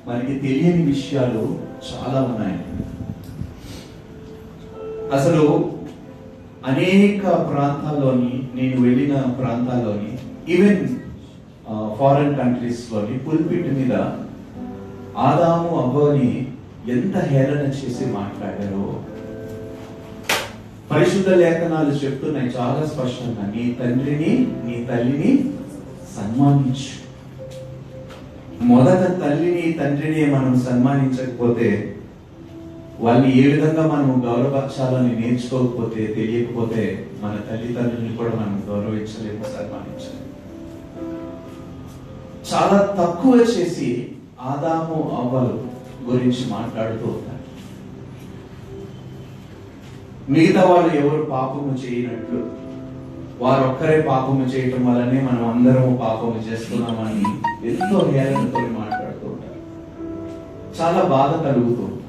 మనకి తెలియని విషయాలు చాలా ఉన్నాయి అసలు అనేక ప్రాంతాల్లోని నేను వెళ్ళిన ప్రాంతాల్లోని ఈవెన్ ఫారెన్ కంట్రీస్ లోని పుల్పిట్ మీద ఆదాము అవ్వని ఎంత హేళన చేసి మాట్లాడారో పరిశుద్ధ లేఖనాలు చెప్తున్నాయి చాలా స్పష్టంగా నీ తండ్రిని నీ తల్లిని సన్మానించు మొదట తల్లిని తండ్రిని మనం సన్మానించకపోతే వాళ్ళని ఏ విధంగా మనం గౌరవపరచాలని నేర్చుకోకపోతే తెలియకపోతే మన తల్లిదండ్రుల్ని కూడా మనం గౌరవించలేము సన్మానించలేము చాలా తక్కువ చేసి ఆదాము అవ్వలు గురించి మాట్లాడుతూ ఉంటారు మిగతా వాళ్ళు ఎవరు పాపము చేయనట్లు వారు ఒక్కరే పాపము చేయటం వల్లనే మనం అందరం పాపము చేస్తున్నామని ఎంతో హేళనతో మాట్లాడుతూ ఉంటారు చాలా బాధ కలుగుతూ ఉంటుంది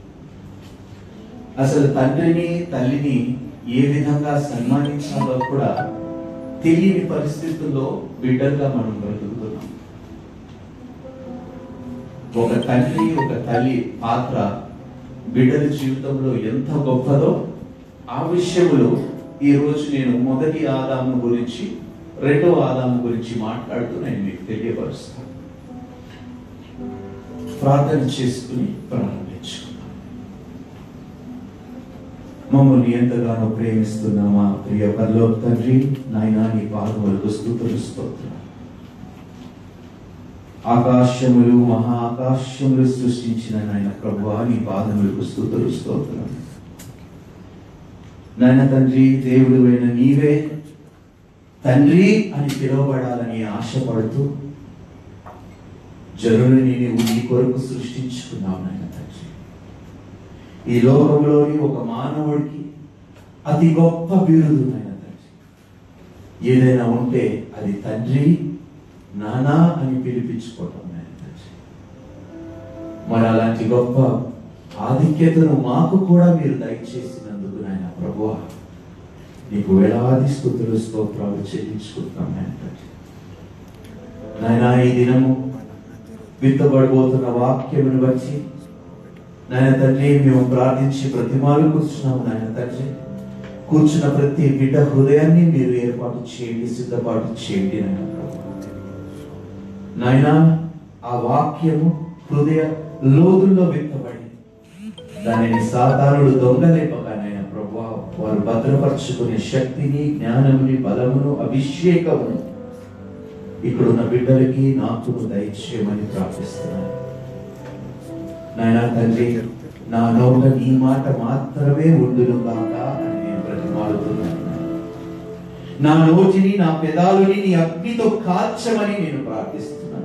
అసలు తండ్రిని తల్లిని ఏ విధంగా సన్మానించాలో కూడా తెలియని పరిస్థితుల్లో బిడ్డలుగా మనం బ్రతుకుతున్నాం ఒక తండ్రి ఒక తల్లి పాత్ర బిడ్డల జీవితంలో ఎంత గొప్పదో ఆ విషయంలో ఈ రోజు నేను మొదటి ఆదాము గురించి రెండవ ఆదాము గురించి మాట్లాడుతూ నేను మీకు తెలియపరుస్తాను ప్రార్థన చేసుకుని ప్రారంభించుకున్నాను మమ్మల్ని ఎంతగానో ప్రేమిస్తున్న మా ప్రియ పరలోక తండ్రి నాయనా నీ పాదములకు స్థుతులు స్తోత్రం ఆకాశములు మహా ఆకాశములు సృష్టించిన నాయన ప్రభువా నీ పాదములకు స్థుతులు స్తోత్రం నాయన తండ్రి దేవుడు అయిన నీవే తండ్రి అని పిలువబడాలని ఆశపడుతూ జనులని నీవు నీ కొరకు సృష్టించుకున్నావు నాయన తండ్రి ఈ లోకంలోని ఒక మానవుడికి అతి గొప్ప బిరుదు నాయన తండ్రి ఏదైనా ఉంటే అది తండ్రి నానా అని పిలిపించుకోవటం నాయన తండ్రి మరి అలాంటి గొప్ప ఆధిక్యతను మాకు కూడా మీరు దయచేసినందుకు నాయన ప్రభువా నీకు వేలాది స్థుతులు స్తోత్రాలు చెల్లించుకుంటాం నాయన తండ్రి నాయన ఈ దినము విత్తబడబోతున్న వాక్యమును బట్టి నాయన తండ్రి మేము ప్రార్థించి ప్రతిమాలు కూర్చున్నాము నాయన తండ్రి కూర్చున్న ప్రతి బిడ్డ హృదయాన్ని మీరు ఏర్పాటు చేయండి సిద్ధపాటు చేయండి నాయన ప్రభువా నాయన ఆ వాక్యము హృదయ లోతుల్లో విత్తబడి దానిని సాధారణుడు దొంగలేపగా నాయన ప్రభు వారు భద్రపరచుకునే శక్తిని జ్ఞానముని బలమును అభిషేకమును ఇక్కడున్న బిడ్డలకి నాకు దయచేయమని ప్రార్థిస్తున్నాను నాయన తండ్రి నా నోట నీ మాట మాత్రమే ఉండును కాక అని నేను ప్రతిమాలుతున్నాను నా నోటిని నా పెదాలుని నీ అగ్నితో కాల్చమని నేను ప్రార్థిస్తున్నాను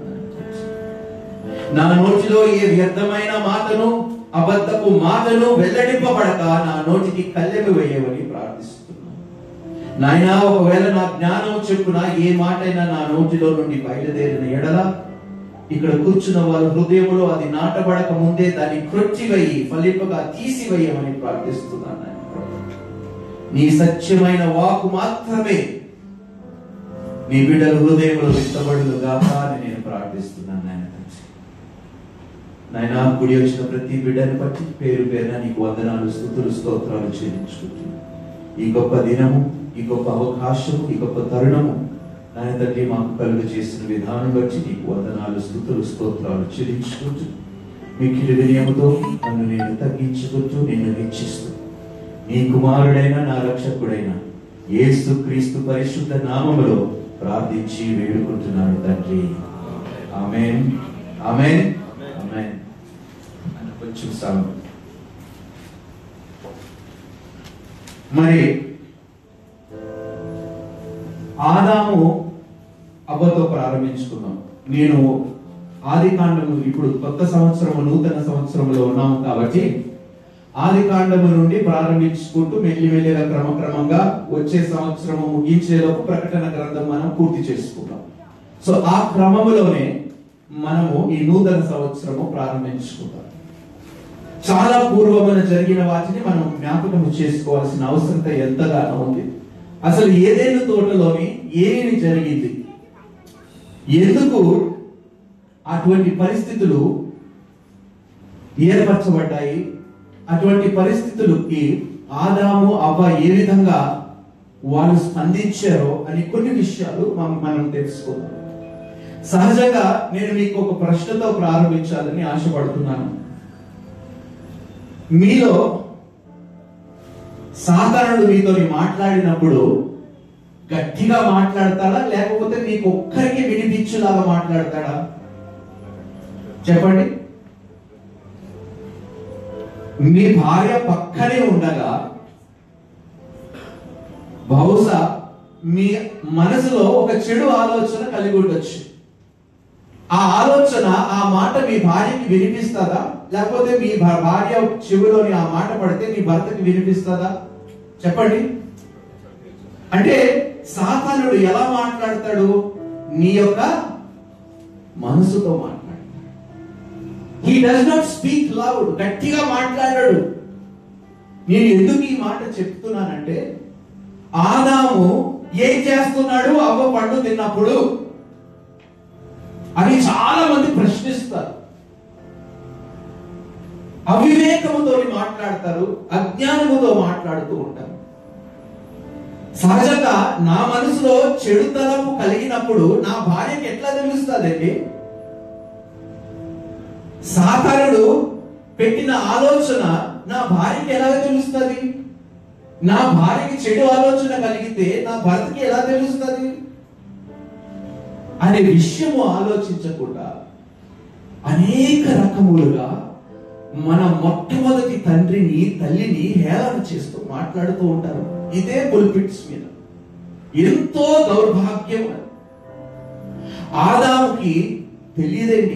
నా నోటిలో ఏ వ్యర్థమైన మాటను అబద్ధపు మాటను వెల్లడింపబడక నా నోటికి కల్లెమి వేయమని ప్రార్థిస్తున్నాను నాయనా ఒకవేళ నా జ్ఞానం చెప్పున ఏ మాటైనా నా నోటిలో నుండి బయలుదేరిన ఎడల ఇక్కడ కూర్చున్న వాళ్ళ హృదయంలో అది నాటబడక ముందే దాన్ని క్రొచ్చివేయి ఫలింపగా తీసివేయమని ప్రార్థిస్తున్నాను నాయన ప్రభు. నీ సత్యమైన వాకు మాత్రమే నీ బిడ్డల హృదయంలో విత్తబడులు గాక అని నేను ప్రార్థిస్తున్నాను నాయన తండ్రి. నాయన కుడి వచ్చిన ప్రతి బిడ్డను బట్టి పేరు పేరున నీకు వందనాలు స్థుతులు స్తోత్రాలు చెల్లించుకుంటున్నాను ఈ గొప్ప దినము ఈ గొప్ప అవకాశము ఈ గొప్ప తరుణము నాయన తండ్రి మాకు కలుగు చేసిన విధానం బట్టి నీకు వందనాలు స్థుతులు స్తోత్రాలు చెల్లించుకుంటూ మిక్కిలి వినయముతో నన్ను నేను తగ్గించుకుంటూ నిన్ను హెచ్చిస్తూ నీ కుమారుడైన నా రక్షకుడైన యేసు క్రీస్తు పరిశుద్ధ నామములో ప్రార్థించి వేడుకుంటున్నాను తండ్రి ఆమెన్ ఆమెన్ ఆమెన్ అన్న కొంచెం సాగు మరి ఆదాము అవ్వతో ప్రారంభించుకున్నాం నేను ఆది కాండము ఇప్పుడు కొత్త సంవత్సరము నూతన సంవత్సరంలో ఉన్నాము కాబట్టి ఆది కాండము నుండి ప్రారంభించుకుంటూ మెల్లి మెల్లిగా క్రమక్రమంగా వచ్చే సంవత్సరము ముగించేలోపు ప్రకటన గ్రంథం మనం పూర్తి చేసుకుంటాం సో ఆ క్రమములోనే మనము ఈ నూతన సంవత్సరము ప్రారంభించుకుంటాం చాలా పూర్వమున జరిగిన వాటిని మనం జ్ఞాపకం చేసుకోవాల్సిన అవసరత ఎంతగానో ఉంది అసలు ఏదేను తోటలోని ఏమి జరిగింది ఎందుకు అటువంటి పరిస్థితులు ఏర్పరచబడ్డాయి అటువంటి పరిస్థితులకి ఆదాము అవ్వ ఏ విధంగా వాళ్ళు స్పందించారో అని కొన్ని విషయాలు మనం మనం తెలుసుకుందాం సహజంగా నేను మీకు ఒక ప్రశ్నతో ప్రారంభించాలని ఆశపడుతున్నాను మీలో సాధారణుడు మీతో మాట్లాడినప్పుడు గట్టిగా మాట్లాడతాడా లేకపోతే మీకు ఒక్కరికి వినిపించేలాగా మాట్లాడతాడా చెప్పండి మీ భార్య పక్కనే ఉండగా బహుశా మీ మనసులో ఒక చెడు ఆలోచన కలిగి ఉండొచ్చు ఆ ఆలోచన ఆ మాట మీ భార్యకి వినిపిస్తుందా లేకపోతే మీ భా- భార్య చెవిలోని ఆ మాట పడితే మీ భర్తకి వినిపిస్తుందా చెప్పండి అంటే సాతానుడు ఎలా మాట్లాడతాడు నీ యొక్క మనసుతో మాట్లాడతాడు he does not speak loud గట్టిగా మాట్లాడాడు నేను ఎందుకు ఈ మాట చెప్తున్నానంటే ఆదాము ఏం చేస్తున్నాడు అవ్వ పండు తిన్నప్పుడు అని చాలా మంది ప్రశ్నిస్తారు అవివేకముతో మాట్లాడతారు అజ్ఞానముతో మాట్లాడుతూ ఉంటారు సహజంగా నా మనసులో చెడుతనము కలిగినప్పుడు నా భార్యకి ఎట్లా తెలుస్తుందండి సాతానుడు పెట్టిన ఆలోచన నా భార్యకి ఎలా తెలుస్తుంది నా భార్యకి చెడు ఆలోచన కలిగితే నా భర్తకి ఎలా తెలుస్తుంది అనే విషయము ఆలోచించకుండా అనేక రకములుగా మన మొట్టమొదటి తండ్రిని తల్లిని హేళన చేస్తూ మాట్లాడుతూ ఉంటారు ఇదే పుల్పిట్స్ మీద ఎంతో దౌర్భాగ్యం అది. ఆదాముకి తెలియదండి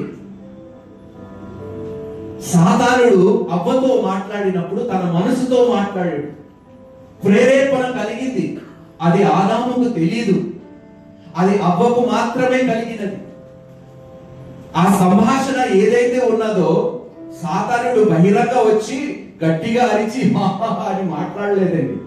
సాధారణుడు అవ్వతో మాట్లాడినప్పుడు తన మనసుతో మాట్లాడాడు ప్రేరేపణ కలిగింది అది ఆదాముకు తెలియదు అది అవ్వకు మాత్రమే కలిగినది ఆ సంభాషణ ఏదైతే ఉన్నదో సాతానుడు బహిరంగ వచ్చి గట్టిగా అరిచి "మాహా" అని మాట్లాడలేదండి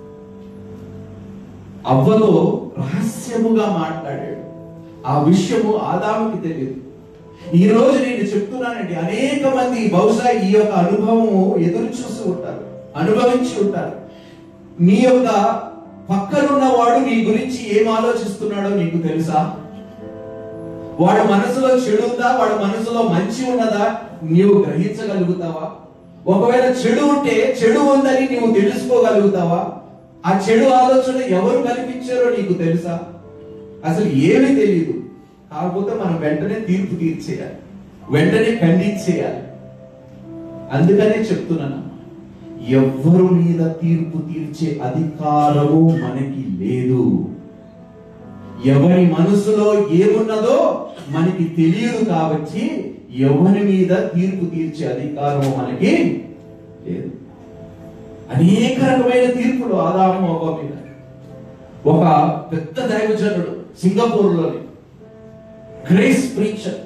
అవ్వతో రహస్యముగా మాట్లాడాడు ఆ విషయము ఆదాముకి తెలియదు ఈ రోజు నేను చెప్తున్నానండి అనేక మంది బహుశా ఈ యొక్క అనుభవము ఎదురు చూసి ఉంటారు అనుభవించి ఉంటారు నీ యొక్క పక్కనున్న వాడు నీ గురించి ఏం ఆలోచిస్తున్నాడో నీకు తెలుసా వాడు మనసులో చెడు ఉందా వాడు మనసులో మంచి ఉన్నదా నీవు గ్రహించగలుగుతావా ఒకవేళ చెడు ఉంటే చెడు ఉందని నీవు తెలుసుకోగలుగుతావా ఆ చెడు ఆలోచన ఎవరు కల్పించారో నీకు తెలుసా అసలు ఏమీ తెలియదు కాకపోతే మనం వెంటనే తీర్పు తీర్చేయాలి వెంటనే ఖండించేయాలి అందుకనే చెప్తున్నాను ఎవ్వరు మీద తీర్పు తీర్చే అధికారము మనకి లేదు ఎవరి మనసులో ఏమున్నదో మనకి తెలియదు కాబట్టి ఎవరి మీద తీర్పు తీర్చే అధికారము మనకి లేదు అనేక రకమైన తీర్పులు ఆదాము అవ్వ మీద ఒక పెద్ద దైవజనుడు సింగపూర్లోని గ్రేస్ ప్రీచర్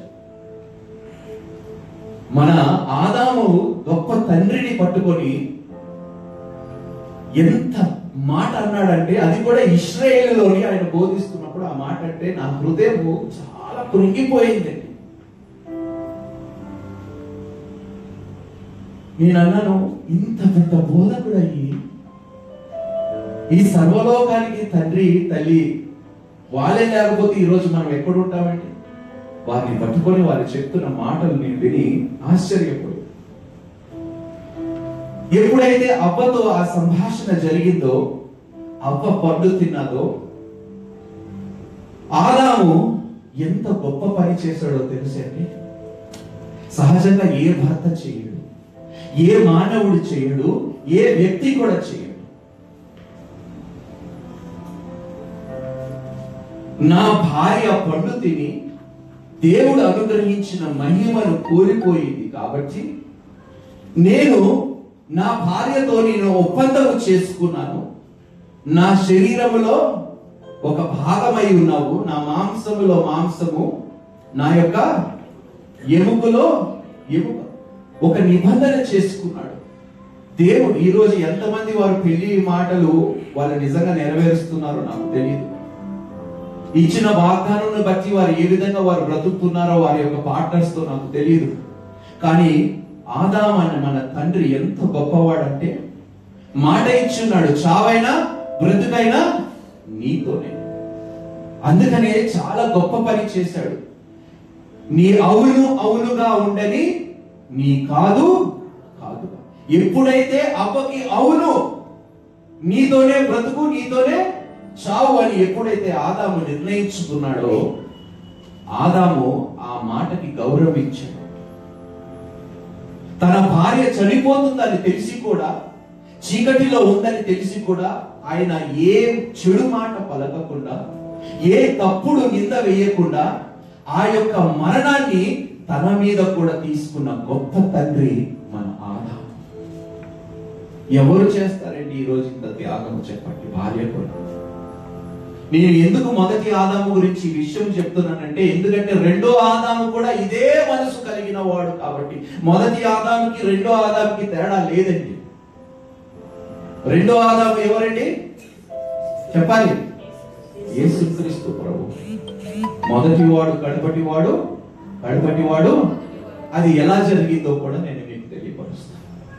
మన ఆదాము గొప్ప తండ్రిని పట్టుకొని ఎంత మాట అన్నాడంటే అది కూడా ఇస్రాయేలులోని ఆయన బోధిస్తున్నప్పుడు ఆ మాట అంటే నా హృదయము చాలా కృంగిపోయిందండి నేను అన్నాను ఇంత పెద్ద బోధకుడు అయ్యి ఈ సర్వలోకానికి తండ్రి తల్లి వాళ్ళే లేకపోతే ఈ రోజు మనం ఎక్కడ ఉంటామండి వారిని పట్టుకొని వారు చెప్తున్న మాటలు నేను విని ఆశ్చర్యపోయి ఎప్పుడైతే అవ్వతో ఆ సంభాషణ జరిగిందో అవ్వ పండు తిన్నదో ఆదాము ఎంత గొప్ప పని చేశాడో తెలుసండి సహజంగా ఏ భర్త చేయడు ఏ మానవుడు చేయడు ఏ వ్యక్తి కూడా చేయడు నా భార్య పండు తిని దేవుడు అనుగ్రహించిన మహిమను కోల్పోయింది కాబట్టి నేను నా భార్యతో నేను ఒప్పందము చేసుకున్నాను నా శరీరములో ఒక భాగమై ఉన్నావు నా మాంసములో మాంసము నా యొక్క ఎముకలో ఎముక ఒక నిబంధన చేసుకున్నాడు దేవుడు ఈ రోజు ఎంతమంది వారు పెళ్లి మాటలు వాళ్ళు నిజంగా నెరవేరుస్తున్నారో నాకు తెలియదు ఇచ్చిన వాగ్దానం బట్టి వారు ఏ విధంగా వారు బ్రతుకుతున్నారో వారి యొక్క పార్ట్నర్స్ తో నాకు తెలియదు కానీ ఆదాం అనే మన తండ్రి ఎంత గొప్పవాడంటే మాట ఇచ్చున్నాడు చావైనా బ్రతుకైనా నీతోనే అందుకనే చాలా గొప్ప పని చేశాడు నీ అవును అవునుగా ఉండని నీ కాదు కాదు ఎప్పుడైతే అవ్వకి అవును నీతోనే బ్రతుకు నీతోనే చావు అని ఎప్పుడైతే ఆదాము నిర్ణయించుకున్నాడో ఆదాము ఆ మాటకి గౌరవించాడు తన భార్య చనిపోతుందని తెలిసి కూడా చీకటిలో ఉందని తెలిసి కూడా ఆయన ఏ చెడు మాట పలకకుండా ఏ తప్పుడు నింద వేయకుండా ఆ యొక్క మరణాన్ని తన మీద కూడా తీసుకున్న గొప్ప తండ్రి మన ఆదాము ఎవరు చేస్తారండి ఈ రోజు ఇంత త్యాగం చెప్పండి భార్య కూడా నేను ఎందుకు మొదటి ఆదాము గురించి ఈ విషయం చెప్తున్నానంటే ఎందుకంటే రెండో ఆదాము కూడా ఇదే మనసు కలిగిన వాడు కాబట్టి మొదటి ఆదాముకి రెండో ఆదాముకి తేడా లేదండి రెండో ఆదాము ఎవరండి చెప్పాలి యేసుక్రీస్తు ప్రభు మొదటి వాడు కడపటి వాడు కడపటి వాడు అది ఎలా జరిగిందో కూడా నేను మీకు తెలియపరుస్తాను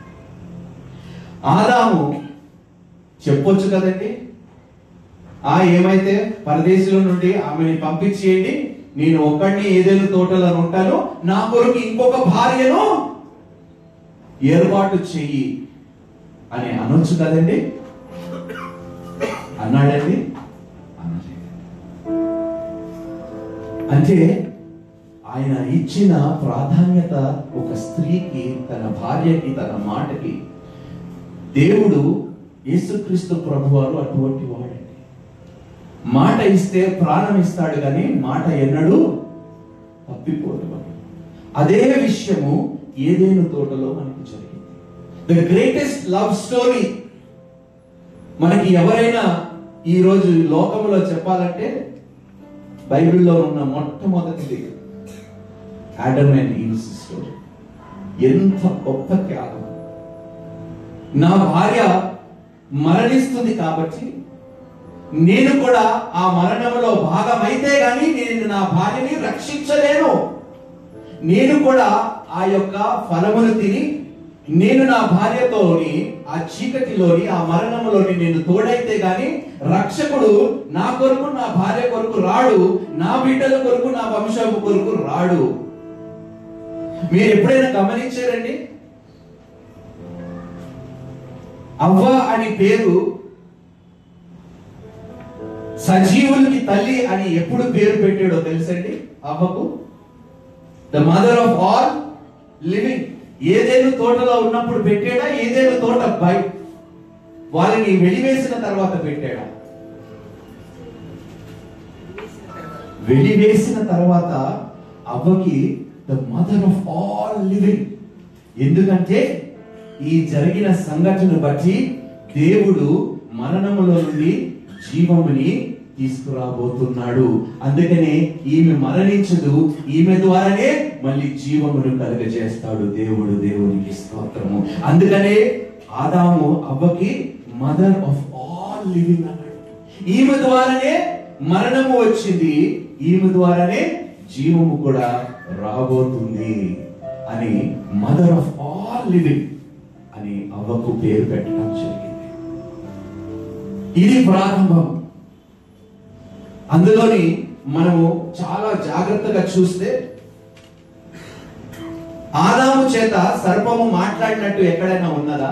ఆదాము చెప్పొచ్చు కదండి ఆ ఏమైతే పరదేశంలో నుండి ఆమెని పంపించేయండి నేను ఒక్కడిని ఏదైనా తోటలో ఉంటాను నా కొరకు ఇంకొక భార్యను ఏర్పాటు చెయ్యి అని అనొచ్చు కదండి అన్నాడండి అనలేదు. అంటే ఆయన ఇచ్చిన ప్రాధాన్యత ఒక స్త్రీకి తన భార్యకి తన మాటకి దేవుడు యేసుక్రీస్తు ప్రభువారు అటువంటి వాడండి మాట ఇస్తే ప్రాణం ఇస్తాడు కానీ మాట ఎన్నడూ తప్పిపోదు అదే విషయము ఏదేను తోటలో మనకి జరిగింది ద గ్రేటెస్ట్ లవ్ స్టోరీ మనకి ఎవరైనా ఈ రోజు ఈ లోకంలో చెప్పాలంటే బైబిల్లో ఉన్న మొట్టమొదటిది ఆడమ్ అండ్ ఈవ్స్ స్టోరీ ఎంత గొప్ప త్యాగం నా భార్య మరణిస్తుంది కాబట్టి నేను కూడా ఆ మరణంలో భాగమైతే గాని నేను నా భార్యని రక్షించలేను నేను కూడా ఆ యొక్క ఫలమును తిని నేను నా భార్యతోని ఆ చీకటిలోని ఆ మరణంలోని నేను తోడైతే గాని రక్షకుడు నా కొరకు నా భార్య కొరకు రాడు నా బిడ్డల కొరకు నా వంశము కొరకు రాడు మీరు ఎప్పుడైనా గమనించారండి అవ్వ అని పేరు సజీవులకి తల్లి అని ఎప్పుడు పేరు పెట్టాడో తెలుసండి అవ్వకు the mother of all living ఏదేను తోటలో ఉన్నప్పుడు పెట్టాడా ఏదేను తోట బై వాళ్ళని వెలివేసిన తర్వాత పెట్టాడా వెలివేసిన తర్వాత అవ్వకి the mother of all living ఎందుకంటే ఈ జరిగిన సంఘటన బట్టి దేవుడు మరణములో నుండి జీవముని తీసుకురాబోతున్నాడు అందుకనే ఈమె మరణించదు ఈమె ద్వారానే మళ్ళీ జీవమును కలుగజేస్తాడు దేవుడు దేవునికి స్తోత్రము అందుకనే ఆదాము అవ్వకి మదర్ ఆఫ్ ఆల్ లివింగ్ అన్నాడు ఈమె ద్వారానే మరణము వచ్చింది ఈమె ద్వారానే జీవము కూడా రాబోతుంది అని మదర్ ఆఫ్ ఆల్ లివింగ్ అని అవ్వకు పేరు పెట్టడం జరిగింది ఇది ప్రారంభం అందులోని మనము చాలా జాగ్రత్తగా చూస్తే ఆదాము చేత సర్పము మాట్లాడినట్టు ఎక్కడైనా ఉన్నదా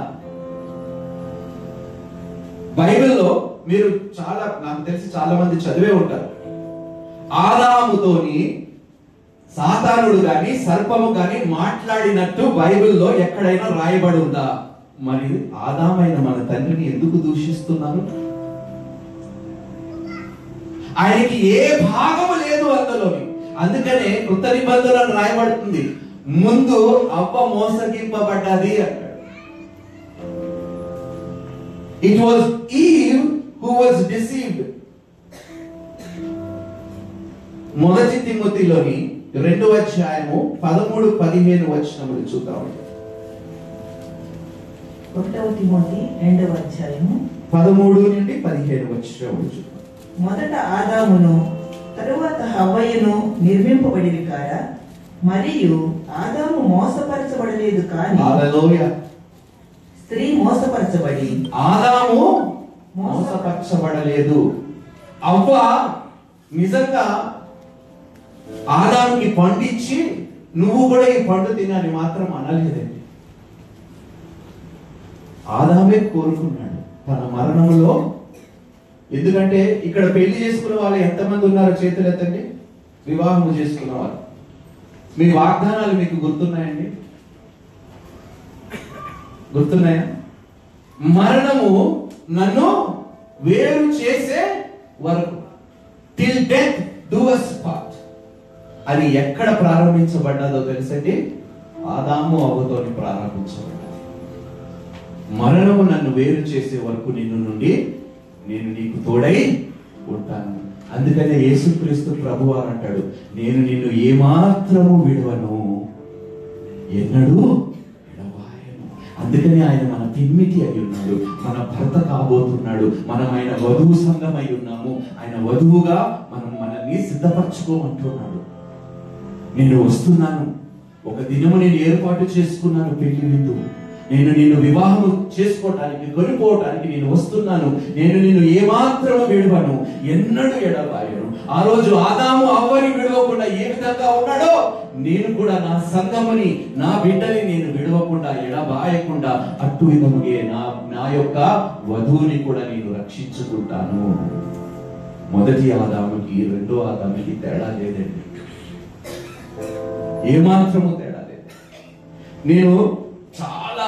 బైబిల్లో మీరు చాలా నాకు తెలిసి చాలా మంది చదివే ఉంటారు ఆదాముతోని సాతానుడు గాని సర్పము గాని మాట్లాడినట్టు బైబిల్లో ఎక్కడైనా రాయబడి ఉందా మరి ఆదామైన మన తండ్రిని ఎందుకు దూషిస్తున్నారు ఆయనకి ఏ భాగము లేదు అందులోని అందుకనే కృత నిబంధనలు రాయబడుతుంది ముందు అవ్వ మోసగింపబడ్డది అంటాడు it was Eve who was deceived మొదటి తిమ్మతిలోని రెండవ అధ్యాయము పదమూడు పదిహేను వచనములు చూద్దాం ఒకటవ తిమోతి రెండవ అధ్యాయము పదమూడు నుండి పదిహేను వచనములు చూద్దాం మొదట ఆదామును తరువాత హవ్వయ్యను నిర్మింపబడిరి కారా మరియు ఆదాము మోసపరచబడిన మోసపరచబడలేదు కానీ హల్లెలూయా స్త్రీ మోసపరచబడి ఆదాము మోసపరచబడలేదు అవ్వ నిజంగా ఆదాముకి పండు ఇచ్చి నువ్వు కూడా ఈ పండు తినని మాత్రం అనలేదండి ఆదామే కోరుకున్నాడు తన మరణంలో ఎందుకంటే ఇక్కడ పెళ్లి చేసుకున్న వాళ్ళు ఎంతమంది ఉన్నారో చేతులు ఎత్తండి వివాహం చేసుకున్న వాళ్ళు మీ వాగ్దానాలు మీకు గుర్తున్నాయండి గుర్తున్నాయా మరణము నన్ను వేరు చేసే వరకు till death do us part అది ఎక్కడ ప్రారంభించబడ్డదో తెలుసండి ఆదాము అవ్వతోని ప్రారంభించబడ్డది మరణము నన్ను వేరు చేసే వరకు నిన్ను నుండి నేను నీకు తోడై ఉంటాను అందుకనే యేసుక్రీస్తు ప్రభు అని అంటాడు నేను నిన్ను ఏమాత్రము విడవను ఎన్నడూ విడవాయను అందుకని ఆయన మన పిన్మిటి అయి ఉన్నాడు మన భర్త కాబోతున్నాడు మనం ఆయన వధువు సంఘం అయి ఉన్నాము ఆయన వధువుగా మనం మనల్ని సిద్ధపరచుకోమంటున్నాడు నేను వస్తున్నాను ఒక దినము నేను ఏర్పాటు చేసుకున్నాను పెళ్లి విందు నేను నిన్ను వివాహం చేసుకోవటానికి కొనిపోవటానికి నేను వస్తున్నాను నేను నిన్ను ఏమాత్రము విడవను ఎన్నడూ ఎడబాయను ఆ రోజు ఆదాము అవ్వని విడవకుండా ఏ విధంగా ఉన్నాడో నేను కూడా నా సంఘముని నా బిడ్డని నేను విడవకుండా ఎడబాయకుండా అట్టు విధముగే నా నా యొక్క వధువుని కూడా నేను రక్షించుకుంటాను మొదటి ఆదాముకి రెండో ఆదాముకి తేడా లేదండి ఏమాత్రము తేడా లేదు నేను చాలా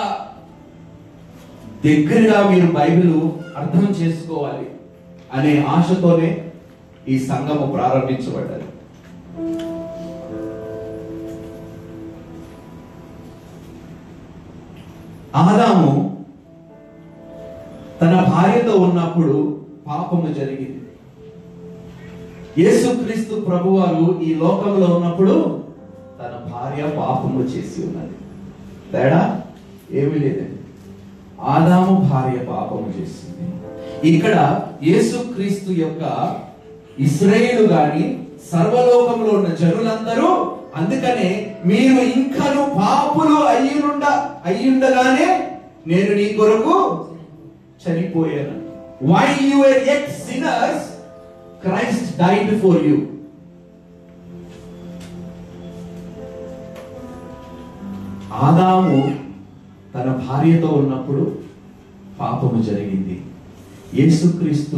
దగ్గరగా మీరు బైబిల్ అర్థం చేసుకోవాలి అనే ఆశతోనే ఈ సంఘము ప్రారంభించబడ్డది ఆదాము తన భార్యతో ఉన్నప్పుడు పాపము జరిగింది యేసుక్రీస్తు ప్రభువారు ఈ లోకంలో ఉన్నప్పుడు తన భార్య పాపము చేసి ఉన్నది తేడా ఏమీ లేదండి ఆదాము భార్య పాపము చేసింది ఇక్కడ యేసుక్రీస్తు యొక్క ఇస్రాయేలు గాని సర్వలోకంలో ఉన్న జనులందరూ అందుకనే మీరు ఇంకను పాపులు అయ్యుండ అయ్యుండగానే నేను నీ కొరకు చనిపోయాను while you are yet sinners Christ died for you ఆదాము తన భార్యతో ఉన్నప్పుడు పాపము జరిగింది యేసుక్రీస్తు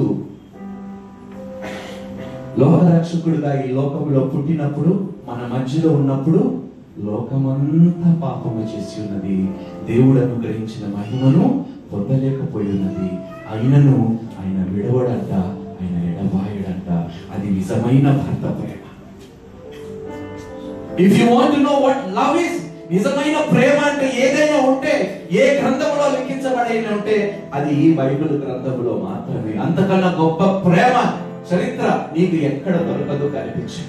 లోకరక్షకుడుగా ఈ లోకంలో పుట్టినప్పుడు మన మధ్యలో ఉన్నప్పుడు లోకమంతా పాపము చేసి ఉన్నది దేవుడు అనుగ్రహించిన మహిమను పొందలేకపోయి ఉన్నది అయినను ఆయన విడవడంట ఆయన ఎడబాయడంట అది నిజమైన భర్త ప్రేమ if you want know what love is నిజమైన ప్రేమ అంటే ఏదైనా ఉంటే ఏ గ్రంథంలో లిఖించబడైనా ఉంటే అది ఈ బైబిల్ గ్రంథంలో మాత్రమే అంతకన్నా గొప్ప ప్రేమ చరిత్ర నీకు ఎక్కడ దొరకదు కనిపించదు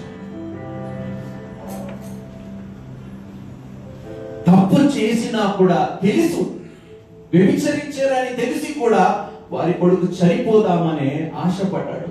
తప్పు చేసినా కూడా తెలుసు వ్యభిచరించారని తెలిసి కూడా వారి కొడుకు చనిపోదామనే ఆశపడ్డాడు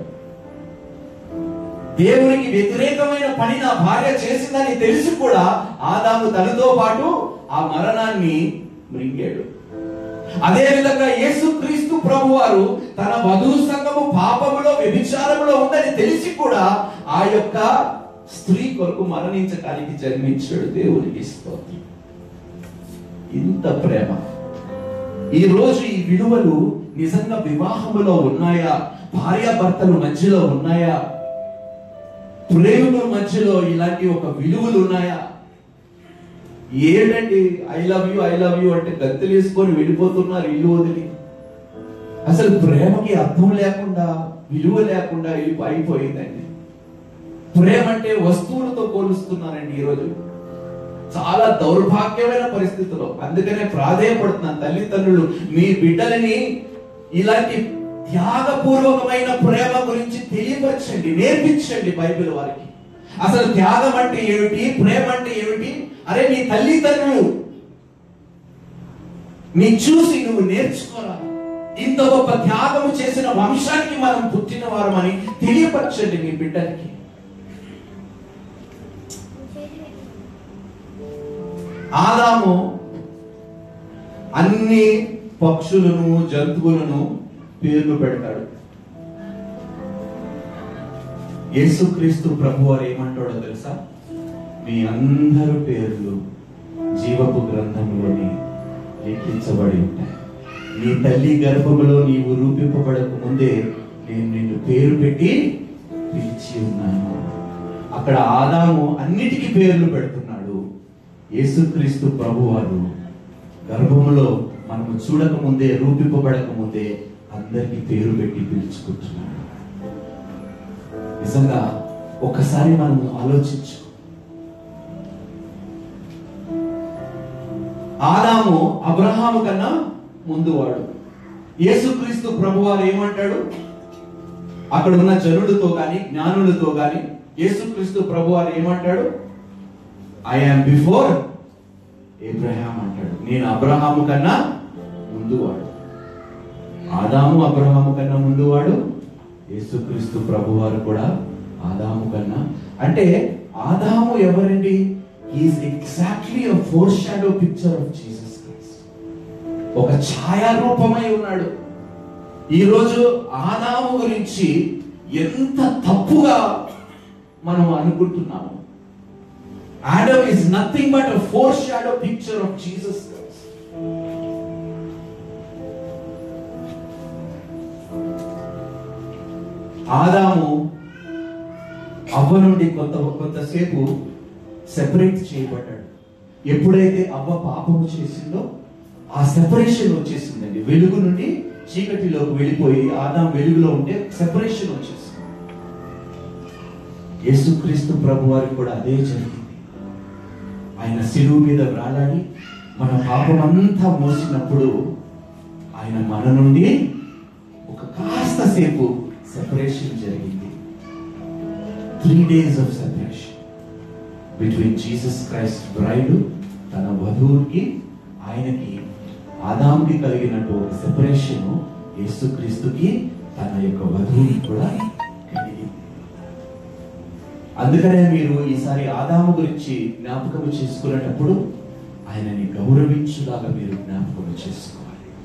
దేవునికి వ్యతిరేకమైన పని నా భార్య చేసిందని తెలిసి కూడా ఆదాము తనతో పాటు ఆ మరణాన్ని మృంగాడు అదే విధంగా యేసుక్రీస్తు ప్రభు వారు తన వధువు సంఘము పాపములో వ్యభిచారములో ఉందని తెలిసి కూడా ఆ యొక్క స్త్రీ కొరకు మరణించడానికి జన్మించాడు దేవునికి స్తోత్రం ఇంత ప్రేమ ఈ రోజు ఈ విలువలు నిజంగా వివాహములో ఉన్నాయా భార్యాభర్తల మధ్యలో ఉన్నాయా ప్రేమల మధ్యలో ఇలాంటి ఒక విలువలు ఉన్నాయా ఏంటండి I love you I love you అంటే గత్తెలు వేసుకొని వెళ్ళిపోతున్నారు ఇల్లు వదిలి అసలు ప్రేమకి అర్థం లేకుండా విలువ లేకుండా వెళ్ళి అయిపోయిందండి ప్రేమ అంటే వస్తువులతో పోలుస్తున్నారండి ఈరోజు చాలా దౌర్భాగ్యమైన పరిస్థితిలో అందుకనే ప్రాధేయపడుతున్నాను తల్లిదండ్రులు మీ బిడ్డలని ఇలాంటి త్యాగపూర్వకమైన ప్రేమ గురించి తెలియపరచండి నేర్పించండి బైబిల్ వారికి అసలు త్యాగం అంటే ఏమిటి ప్రేమ అంటే ఏమిటి అరే నీ తల్లిదండ్రులు నీ చూసి నువ్వు నేర్చుకోరా ఇంత గొప్ప త్యాగము చేసిన వంశానికి మనం పుట్టిన వారమని తెలియపరచండి మీ బిడ్డలకి ఆదాము అన్ని పక్షులను జంతువులను పేర్లు పెడతాడు యేసుక్రీస్తు ప్రభు వారు ఏమంటాడో తెలుసా మీ అందరి పేర్లు జీవపు గ్రంథంలోని లిఖించబడి ఉంటాయి నీ తల్లి గర్భములో నీవు రూపింపబడక ముందే నేను నిన్ను పేరు పెట్టి పిలిచి ఉన్నాను అక్కడ ఆదాము అన్నిటికీ పేర్లు పెడుతున్నాడు యేసుక్రీస్తు ప్రభువారు గర్భములో మనము చూడక ముందే రూపింపబడక ముందే అందరికి పేరు పెట్టి పిలుచుకుంటున్నాడు నిజంగా ఒక్కసారి మనం ఆలోచించు ఆదాము అబ్రహాము కన్నా ముందువాడు యేసుక్రీస్తు ప్రభువారు ఏమంటాడు అక్కడ ఉన్న జనులతో గాని జ్ఞానులతో గాని యేసుక్రీస్తు ప్రభువారు ఏమంటాడు ఐ ఆమ్ బిఫోర్ ఏబ్రహాం అంటాడు నేను అబ్రహాము కన్నా ముందువాడు ఆదాము అబ్రహాము కన్నా ముందువాడు యేసుక్రీస్తు ప్రభువారు కూడా ఆదాము కన్నా అంటే ఆదాము ఎవరండి is exactly a foreshadow picture of Jesus Christ ఒక ఛాయారూపమై ఉన్నాడు ఈరోజు ఆదాము గురించి ఎంత తప్పుగా మనం అనుకుంటున్నాము Adam is nothing but a foreshadow picture of Jesus Christ ఆదాము అవ్వ నుండి కొంత కొంతసేపు సెపరేట్ చేయబడ్డాడు ఎప్పుడైతే అవ్వ పాపము చేసిందో ఆ సెపరేషన్ వచ్చేసిందండి వెలుగు నుండి చీకటిలోకి వెళ్ళిపోయి ఆదాం వెలుగులో ఉంటే సెపరేషన్ వచ్చేసింది యేసుక్రీస్తు ప్రభు వారికి కూడా అదే జరిగింది ఆయన శిలువు మీద వ్రాలాడి మన పాపం అంతా మోసినప్పుడు ఆయన మన నుండి ఒక కాస్త సేపు సెపరేషన్ జరిగింది three days of separation between Jesus Christ bride తన వధువుకి ఆయనకి ఆదాంకి కలిగినట్టు ఒక సెపరేషన్ యేసుక్రీస్తుకి తన యొక్క వధువుకి కూడా కలిగింది అందుకనే మీరు ఈసారి ఆదాము గురించి జ్ఞాపకం చేసుకునేటప్పుడు ఆయనని గౌరవించులాగా మీరు జ్ఞాపకం చేసుకోవాలి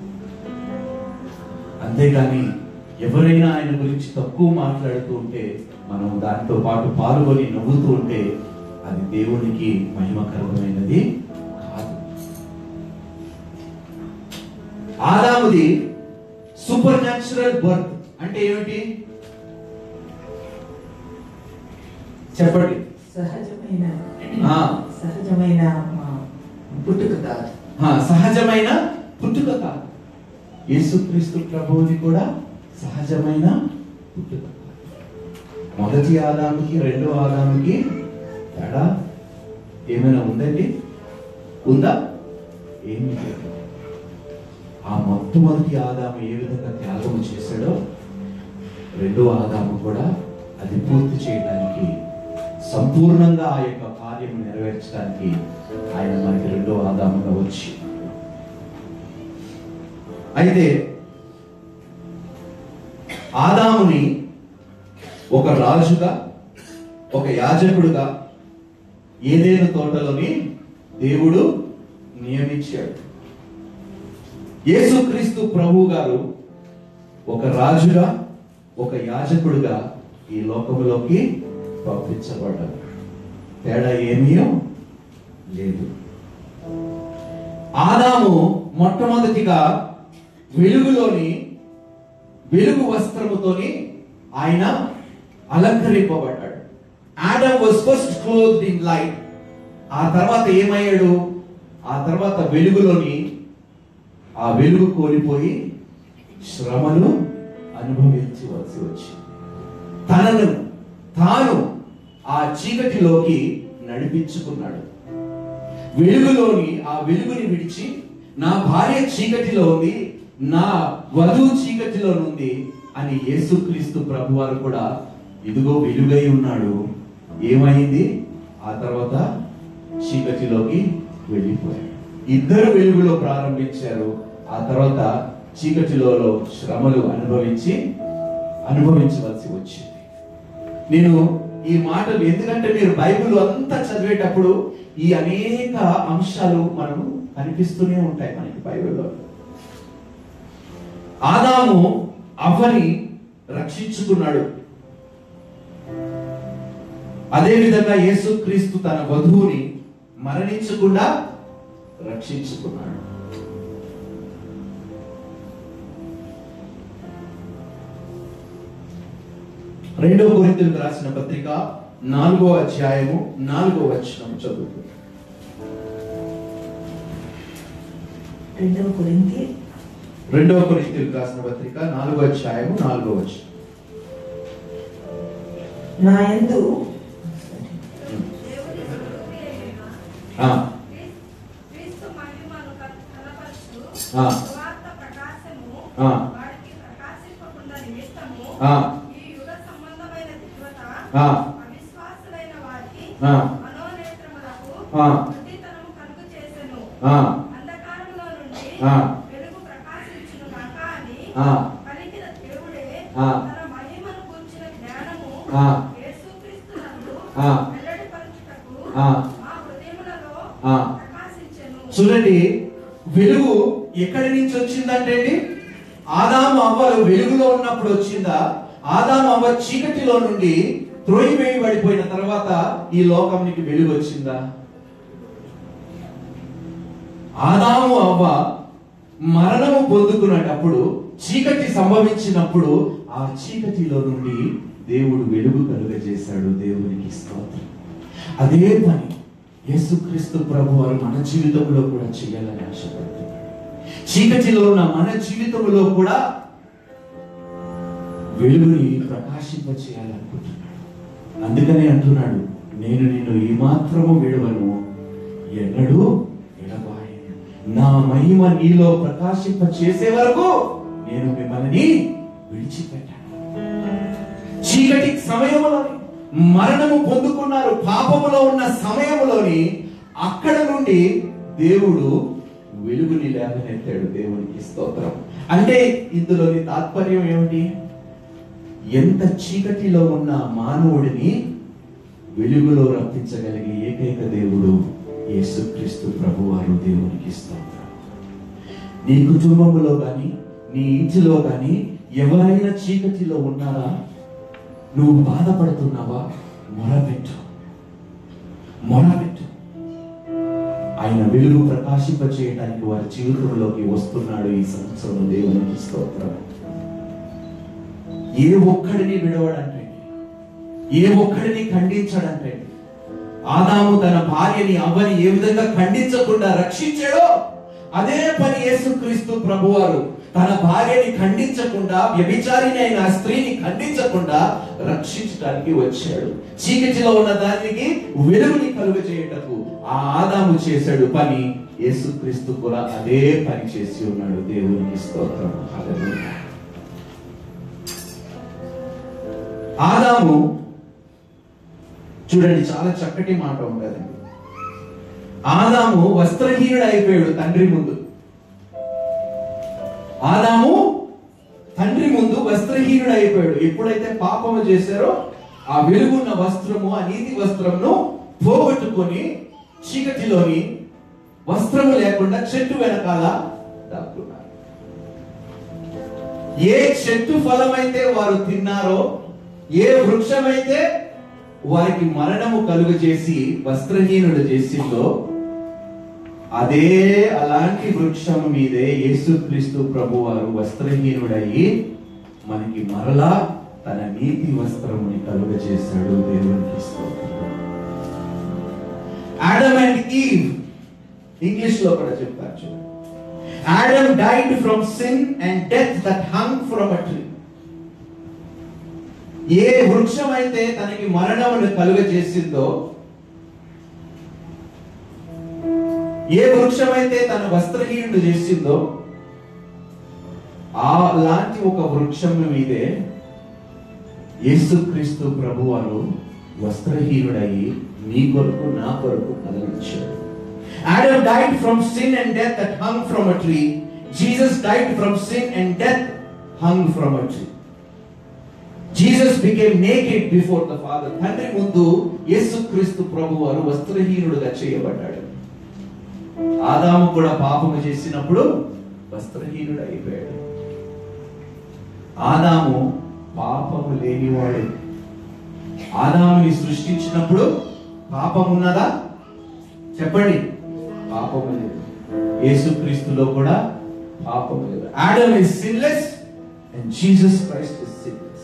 అంతేగాని ఎవరైనా ఆయన గురించి తక్కువ మాట్లాడుతూ ఉంటే మనం దాంతో పాటు పాల్గొని నవ్వుతూ ఉంటే అది దేవునికి మహిమకరమైనది కాదు ఆదాముది సూపర్ న్యాచురల్ బర్త్ అంటే ఏమిటి చెప్పండి సహజమైన ఆ. సహజమైన ఆ, పుట్టుక కాదు ఆ, సహజమైన పుట్టుక కాదు యేసుక్రీస్తు ప్రభువుది కూడా సహజమైన పుట్టుక కాదు. మొదటి ఆదాముకి రెండో ఆదాముకి తేడా ఏమైనా ఉందండి ఉందా ఏమి లేదు ఆ మొట్టమొదటి ఆదాము ఏ విధంగా త్యాగం చేశాడో రెండో ఆదాము కూడా అది పూర్తి చేయడానికి సంపూర్ణంగా ఆ యొక్క కార్యం నెరవేర్చడానికి ఆయన మనకి రెండో ఆదాముగా వచ్చి అయితే ఆదాముని ఒక రాజుగా ఒక యాజకుడుగా ఏదేను తోటలోని దేవుడు నియమించాడు యేసుక్రీస్తు ప్రభు గారు ఒక రాజుగా ఒక యాజకుడుగా ఈ లోకములోకి పంపించబడ్డారు తేడా ఏమీ లేదు ఆదాము మొట్టమొదటిగా వెలుగులోని వెలుగు వస్త్రముతోని ఆయన అలంకరింపబడ్డాడు Adam was first clothed in light ఆ తర్వాత ఏమయ్యాడు ఆ తర్వాత వెలుగులోని ఆ వెలుగు కోల్పోయి శ్రమను అనుభవించవలసి వచ్చింది తనను తాను ఆ చీకటిలోకి నడిపించుకున్నాడు వెలుగులోని ఆ వెలుగుని విడిచి నా భార్య చీకటిలో ఉంది నా వధువు చీకటిలో ఉంది అని యేసుక్రీస్తు ప్రభువారు కూడా ఇదిగో వెలుగై ఉన్నాడు ఏమైంది ఆ తర్వాత చీకటిలోకి వెళ్ళిపోయాడు ఇద్దరు వెలుగులో ప్రారంభించారు ఆ తర్వాత చీకటిలో శ్రమలు అనుభవించి అనుభవించవలసి వచ్చింది నేను ఈ మాటలు ఎందుకంటే మీరు బైబిల్ అంతా చదివేటప్పుడు ఈ అనేక అంశాలు మనము కనిపిస్తూనే ఉంటాయి మనకి బైబిల్లో ఆదాము అవ్వని రక్షించుకున్నాడు అదే విధంగా యేసుక్రీస్తు తన వధువుని మరణించకుండా రక్షించుకున్నాడు రెండవ కొరింథీయులకు రాసిన పత్రిక నాలుగో అధ్యాయము నాలుగో వచనం చదువుతుంది రెండవ కొరింథీ రెండవ కొరింథీయులకు రాసిన పత్రిక నాలుగో అధ్యాయము నాలుగో వచనం నా యందు దేవుని స్వరూపి అయిన ఆ, క్రీస్తు మహిమను కనపరుచు ఆ. సువార్త ప్రకాశము ఆ. వారికి ప్రకాశింపకుండా నిమిత్తము ఆ. ఈ యుగ సంబంధమైన దిగ్వత ఆ. అవిశ్వాసులైన వారికి ఆ. మనోనేత్రములకు ఆ. వృద్ధితనము కలుగు చేసెను ఆ, అంధకారములో నుండి ఆ. వెలుగు ప్రకాశించును కాక అని ఆ. పలికిన దేవుడే ఆ. తన మహిమను కూర్చిన జ్ఞానము ఆ. యేసుక్రీస్తునందు ఆ. వెల్లడిపరచుటకు ఆ. మా హృదయములలో ఆ. ప్రకాశించెను చూడండి వెలుగు ఎక్కడి నుంచి వచ్చిందంటే అండి ఆదాము అవ్వలు వెలుగులో ఉన్నప్పుడు వచ్చిందా ఆదాము అవ్వ చీకటిలో నుండి త్రోయివేయబడిపోయిన తర్వాత ఈ లోకంనికి వెలుగు వచ్చిందా ఆదాము అవ్వ మరణము పొందుకున్నటప్పుడు చీకటి సంభవించినప్పుడు ఆ చీకటిలో నుండి దేవుడు వెలుగు కలుగజేశాడు దేవునికి స్తోత్రం అదే పని యేసుక్రీస్తు ప్రభు వారు మన జీవితంలో కూడా చేయాలని ఆశపడుతున్నాడు చీకటిలో ఉన్న మన జీవితంలో కూడా వెలుగుని ప్రకాశింప చేయాలనుకుంటున్నాడు అందుకనే అంటున్నాడు నేను నిన్ను ఈ మాత్రము విడవను ఎన్నడూ విడవాయను నా మహిమ నీలో ప్రకాశింప చేసే వరకు నేను మిమ్మల్ని విడిచిపెట్టాను చీకటి సమయంలోని మరణము పొందుకున్నారు పాపములో ఉన్న సమయంలోని అక్కడ నుండి దేవుడు వెలుగుని లేవనెత్తాడు దేవునికి స్తోత్రం అంటే ఇందులోని తాత్పర్యం ఏమిటి ఎంత చీకటిలో ఉన్న మానవుడిని వెలుగులో రప్పించగలిగే ఏకైక దేవుడు యేసుక్రీస్తు ప్రభువారు దేవునికి స్తోత్రం నీ కుటుంబంలో కానీ నీ ఇంటిలో కానీ ఎవరైనా చీకటిలో ఉన్నారా నువ్వు బాధపడుతున్నావా మొరపెట్టు మొరపెట్టు ఆయన వెలుగు ప్రకాశింప చేయడానికి వారి జీవితంలోకి వస్తున్నాడు ఈ సంవత్సరం దేవునికి స్తోత్రం ఏ ఒక్కడిని విడవడంటే ఏ ఒక్కడిని ఖండించడంటే ఆదాము తన భార్యని అవ్వని ఏ విధంగా ఖండించకుండా రక్షించాడో అదే పని యేసుక్రీస్తు ప్రభువారు తన భార్యని ఖండించకుండా వ్యభిచారిని అయిన ఆ స్త్రీని ఖండించకుండా రక్షించడానికి వచ్చాడు చీకటిలో ఉన్న దానికి వెలుగుని కలుగ చేయటకు ఆ ఆదాము చేశాడు పని యేసుక్రీస్తు కూడా అదే పని చేసి ఉన్నాడు దేవునికి స్తోత్రం హల్లెలూయా ఆదాము చూడండి చాలా చక్కటి మాట ఉండదు ఆదాము వస్త్రహీనుడు అయిపోయాడు తండ్రి ముందు ఆదాము తండ్రి ముందు వస్త్రహీనుడు అయిపోయాడు ఎప్పుడైతే పాపము చేశారో ఆ వెలుగున్న వస్త్రము ఆ నీతి వస్త్రమును పోగొట్టుకొని చీకటిలోని వస్త్రము లేకుండా చెట్టు వెనకాల దాక్కున్నారు ఏ చెట్టు ఫలమైతే వారు తిన్నారో ఏ వృక్షమైతే వారికి మరణము కలుగు చేసి వస్త్రహీనుడు చేసిందో అదే అలాంటి వృక్షం మీదే యేసుక్రీస్తు ప్రభు వారు వస్త్రహీనుడయి మనకి మరలా తన నీతి వస్త్రముని కలుగ చేశాడు దేవునికి స్తోత్రం ఆడమ్ అండ్ ఈవ్ ఇంగ్లీష్ లో కూడా చెప్తారు చూడండి Adam died from sin and death that hung from a tree ఏ వృక్షం అయితే తనకి మరణమును కలుగ చేసిందో ఏ వృక్షమైతే తన వస్త్రహీనుడు చేసిందో ఆ లాంటి ఒక వృక్షం మీదే యేసుక్రీస్తు ప్రభువారు వస్త్రహీనుడయి నీ కొరకు నా కొరకు కదిలించాడు Adam died from sin and death that hung from a tree. Jesus died from sin and death hung from a tree. Jesus became naked before the father తండ్రి ముందు యేసుక్రీస్తు ప్రభు వారు వస్త్రహీనుడుగా చేయబడ్డాడు ఆదాము కూడా పాపము చేసినప్పుడు వస్త్రహీనుడు అయిపోయాడు ఆదాము పాపము లేనివాడు ఆదాముని సృష్టించినప్పుడు పాపం ఉన్నదా చెప్పండి పాపము లేదు యేసుక్రీస్తులో కూడా పాపము లేదు Adam is sinless and Jesus Christ is sinless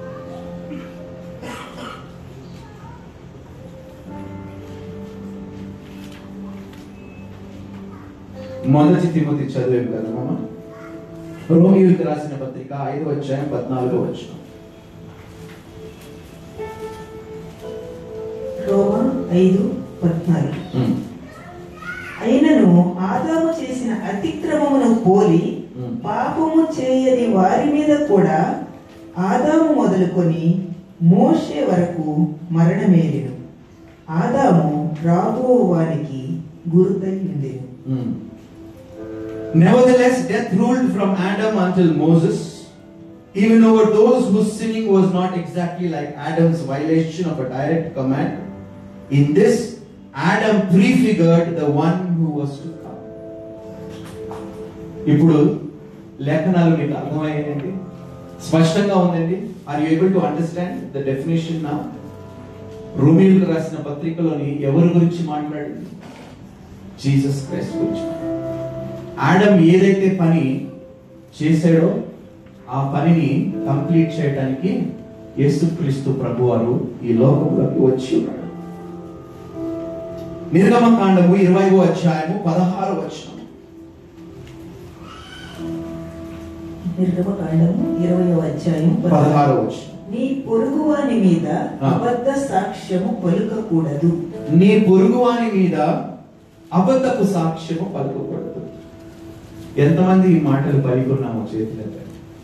మొదటి తిమోతి చదివేం కదా మామ రోమియోకి రాసిన పత్రిక ఐదో అధ్యాయం పద్నాలుగో వచ్చిన రోమా ఐదు పద్నాలుగు అయినను ఆదాము చేసిన అతిక్రమమును పోలి Hmm. పాపము చేయని వారి మీద కూడా ఆదాము మొదలుకొని మోషే వరకు మరణమేలిను ఆదాము రాబో వానికి గురుతై ఉండేను Mm. Nevertheless, death ruled from Adam until Moses, even over those whose sinning was not exactly like Adam's violation of a direct command. In this, Adam prefigured the one who was to come. ఇప్పుడు లేఖనాలు మీకు అర్థమయ్యాయండి స్పష్టంగా ఉందండి are you able to understand the definition నా రోమిలకు రాసిన పత్రికలోని ఎవరి గురించి మాట్లాడింది జీసస్ క్రైస్ట్ గురించి ఆడమ్ ఏదైతే పని చేశాడో ఆ పనిని కంప్లీట్ చేయడానికి యేసుక్రీస్తు ప్రభువారు ఈ లోకంలోకి వచ్చి ఉన్నాడు నిర్గమకాండము ఇరవైవ అధ్యాయము పదహారు వచనం నిర్గమకాండము ఇరవయో అధ్యాయం పదహారు వచనం నీ పొరుగువాని మీద ఆ. అబద్ధ సాక్ష్యము పలుకకూడదు నీ పొరుగువాని మీద అబద్ధపు సాక్ష్యము పలుకకూడదు ఎంతమంది ఈ మాటలు పలుకున్నామో చేతులెత్తండి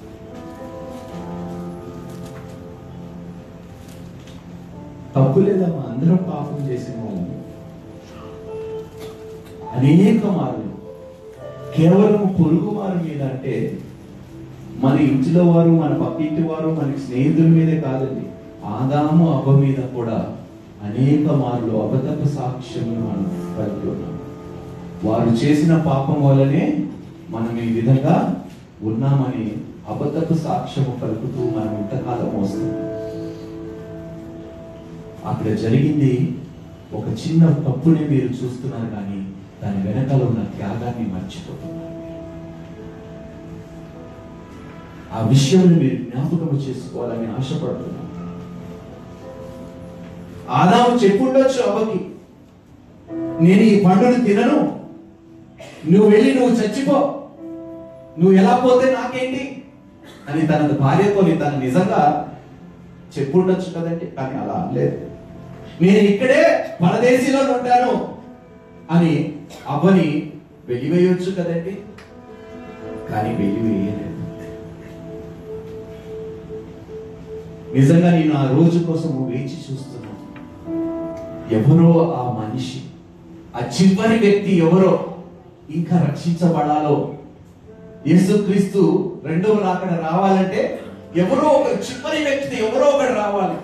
తప్పు లేదమ్మా అందరం పాపం చేసిన వాళ్ళం అనేక మార్లు కేవలం పొరుగు వారి మీద అంటే మన ఇంటిలో వారు మన పక్కింటి వారు మనకి స్నేహితుల మీదే కాదండి ఆదాము అవ్వ మీద కూడా అనేక మార్లు అబద్ధపు సాక్ష్యములు మనం కలిగి ఉన్నాం వారు చేసిన పాపం వల్లనే మనం ఈ విధంగా ఉన్నామని అబద్ధపు సాక్ష్యము పలుకుతూ మనం ఇంతకాలం వస్తున్నాం అక్కడ జరిగింది ఒక చిన్న తప్పుని మీరు చూస్తున్నారు కానీ దాని వెనకాల ఉన్న త్యాగాన్ని మర్చిపోతున్నారు ఆ విషయాన్ని మీరు జ్ఞాపకం చేసుకోవాలని ఆశపడుతున్నాను ఆదాము చెప్పుండొచ్చు అవ్వకి నేను ఈ పండును తినను నువ్వు వెళ్ళి నువ్వు చచ్చిపో నువ్వు ఎలా పోతే నాకేంటి అని తన భార్యతో తను నిజంగా చెప్పుండొచ్చు కదండి కానీ అలా అనలేదు నేను ఇక్కడే పరదేశీలో ఉంటాను అని అవ్వని వెలివేయొచ్చు కదండి కానీ వెలివేయలేదు నిజంగా నేను ఆ రోజు కోసం వేచి చూస్తున్నాను ఎవరో ఆ మనిషి ఆ చివరి వ్యక్తి ఎవరో ఇంకా రక్షించబడాలో యేసుక్రీస్తు రెండవ రాకడ రావాలంటే ఎవరో ఒక చివరి వ్యక్తి ఎవరో ఒకడు రావాలి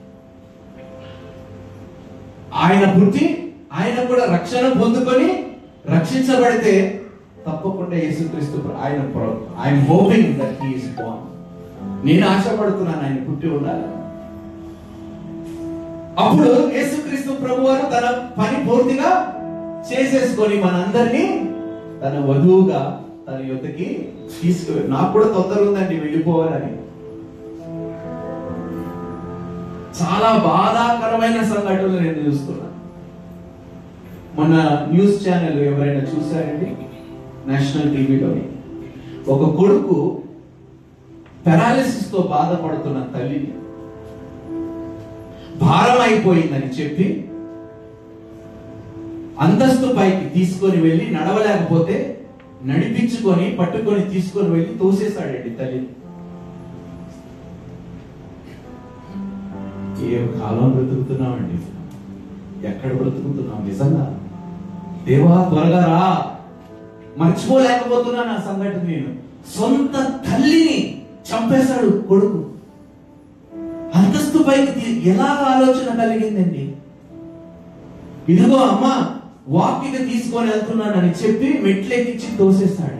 ఆయన పుట్టి ఆయన కూడా రక్షణ పొందుకొని రక్షించబడితే తప్పకుండా యేసుక్రీస్తు ప్ర- ఆయన I'm hoping that he is born నేను ఆశపడుతున్నాను ఆయన పుట్టి ఉండాలి అప్పుడు యేసుక్రీస్తు ప్రభు వారు తన పని పూర్తిగా చేసేసుకొని మనందరినీ తన వధువుగా తన యుద్ధకి తీసుకు నాకు కూడా తొందర ఉందండి వెళ్ళిపోవాలని చాలా బాధాకరమైన సంఘటనలు నేను చూస్తున్నాను మొన్న న్యూస్ ఛానల్ ఎవరైనా చూసారండి నేషనల్ టీవీలోని ఒక కొడుకు పెరాలిసిస్ తో బాధపడుతున్న తల్లిని భారం అయిపోయిందని చెప్పి అంతస్తు పైకి తీసుకొని వెళ్ళి నడవలేకపోతే నడిపించుకొని పట్టుకొని తీసుకొని వెళ్ళి తోసేశాడండి తల్లి ఏం కాలం బ్రతుకుతున్నామండి ఎక్కడ బ్రతుకుతున్నాం నిజంగా దేవా త్వరగా రా మర్చిపోలేకపోతున్నాను ఆ సంఘటన నేను సొంత తల్లిని చంపేశాడు కొడుకు అంతస్తు పైకి తీ- ఎలా ఆలోచన కలిగిందండి ఇదిగో అమ్మ వాకింగ్ తీసుకొని వెళ్తున్నానని చెప్పి మెట్లెక్కించి తోసేస్తాడు